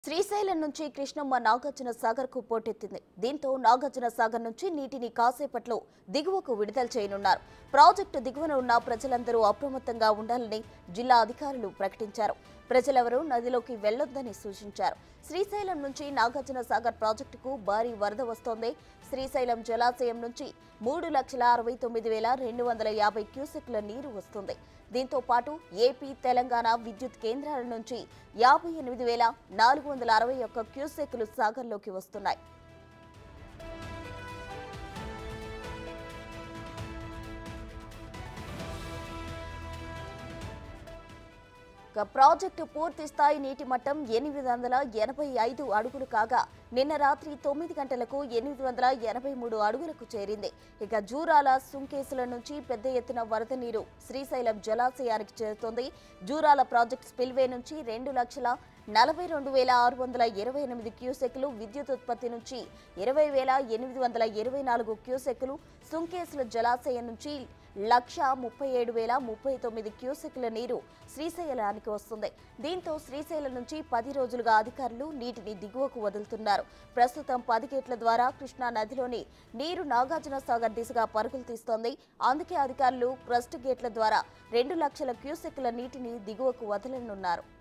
శ్రీశైలం నుంచి కృష్ణమ్మ నాగార్జున సాగర్ కు పోటెత్తింది దీంతో నాగార్జున సాగర్ నుంచి నీటిని కాసేపట్లో దిగువకు విడుదల చేయనున్నారు ప్రాజెక్టు దిగువన ఉన్న ప్రజలందరూ అప్రమత్తంగా ఉండాలని జిల్లా అధికారులు ప్రకటించారు ప్రజలెవరూ నదిలోకి వెళ్లొద్దని సూచించారు శ్రీశైలం నుంచి నాగార్జున సాగర్ ప్రాజెక్టుకు భారీ వరద వస్తోంది శ్రీశైలం జలాశయం నుంచి మూడు లక్షల అరవై తొమ్మిది వేల రెండు వందల యాభై క్యూసెక్ల నీరు వస్తుంది దీంతో పాటు ఏపీ తెలంగాణ విద్యుత్ కేంద్రాల నుంచి యాభై ఎనిమిది వేల నాలుగు వందల అరవై ఒక్క క్యూసెక్లు సాగర్లోకి వస్తున్నాయి ఇక ప్రాజెక్టు పూర్తి స్థాయి నీటి మట్టం ఎనిమిది వందల ఎనభై ఐదు అడుగులు కాగా నిన్న రాత్రి తొమ్మిది గంటలకు ఎనిమిది వందల ఎనభై మూడు అడుగులకు చేరింది ఇక జూరాల సుంకేసుల నుంచి పెద్ద ఎత్తున వరద నీరు శ్రీశైలం జలాశయానికి చేరుతోంది జూరాల ప్రాజెక్ట్ స్పిల్వే నుంచి రెండు లక్షల నలభై రెండు వేల ఆరు వందల ఇరవై ఎనిమిది క్యూసెక్లు విద్యుత్ ఉత్పత్తి నుంచి ఇరవై వేల ఎనిమిది వందల ఇరవై నాలుగు క్యూసెక్లు సుంకేసుల జలాశయం నుంచి లక్ష ముప్పై ఏడు వేల ముప్పై తొమ్మిది క్యూసెక్ల నీరు శ్రీశైలానికి వస్తుంది దీంతో శ్రీశైలం నుంచి పది రోజులుగా అధికారులు నీటిని దిగువకు వదులుతున్నారు ప్రస్తుతం పది గేట్ల ద్వారా కృష్ణా నదిలోని నీరు నాగార్జున సాగర్ దిశగా పరుగులు తీస్తోంది అందుకే అధికారులు క్రస్ట్ గేట్ల ద్వారా రెండు లక్షల క్యూసెక్ల నీటిని దిగువకు వదలనున్నారు